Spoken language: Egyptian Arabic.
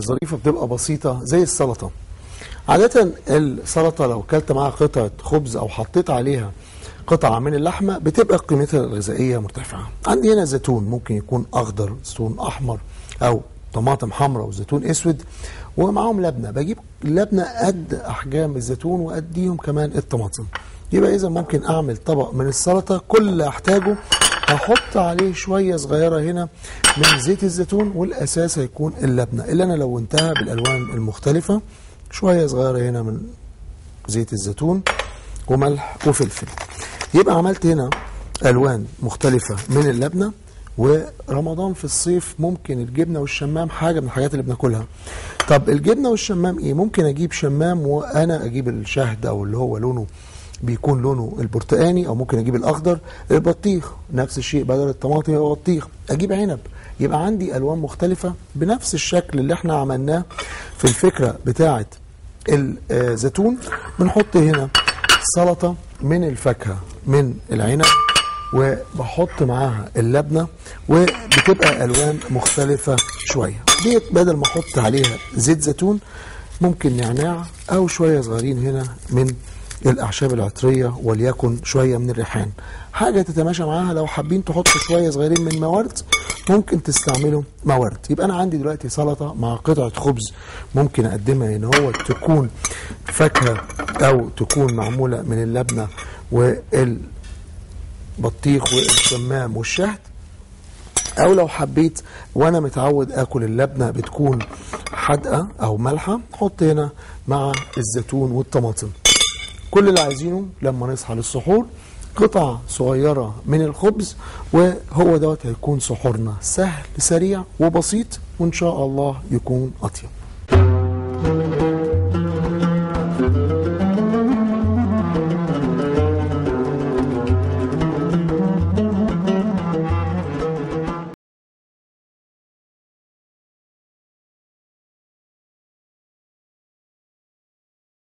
ظريفه بتبقى بسيطه زي السلطه عاده السلطه لو كلت معاها قطعه خبز او حطيت عليها قطعه من اللحمه بتبقى قيمتها الغذائيه مرتفعه عندي هنا زيتون ممكن يكون اخضر زيتون احمر او طماطم حمراء وزيتون اسود ومعاهم لبنه بجيب لبنه قد احجام الزيتون واديهم كمان الطماطم يبقى اذا ممكن اعمل طبق من السلطه كل اللي احتاجه هحط عليه شويه صغيره هنا من زيت الزيتون والاساس هيكون اللبنه اللي انا لونتها بالالوان المختلفه شويه صغيره هنا من زيت الزيتون وملح وفلفل يبقى عملت هنا الوان مختلفه من اللبنه ورمضان في الصيف ممكن الجبنه والشمام حاجه من الحاجات اللي بناكلها طب الجبنه والشمام ايه ممكن اجيب شمام وانا اجيب الشهد او اللي هو لونه بيكون لونه البرتقاني او ممكن اجيب الاخضر البطيخ نفس الشيء بدل الطماطم يبقى بطيخ اجيب عنب يبقى عندي الوان مختلفه بنفس الشكل اللي احنا عملناه في الفكره بتاعه الزيتون بنحط هنا سلطه من الفاكهه من العنب وبحط معاها اللبنه وبتبقى الوان مختلفه شويه ديت بدل ما احط عليها زيت زيتون ممكن نعناع او شويه صغيرين هنا من الاعشاب العطريه وليكن شويه من الريحان حاجه تتماشى معاها لو حابين تحطوا شويه صغيرين من موارد ممكن تستعملوا موارد يبقى انا عندي دلوقتي سلطه مع قطعه خبز ممكن اقدمها ان هو تكون فاكهه او تكون معموله من اللبنه والبطيخ والشمام والشهد او لو حبيت وانا متعود اكل اللبنه بتكون حادقه او مالحه حط هنا مع الزيتون والطماطم كل اللي عايزينه لما نصحى للسحور قطع صغيرة من الخبز وهو دوت هيكون سحورنا سهل سريع وبسيط وإن شاء الله يكون أطيب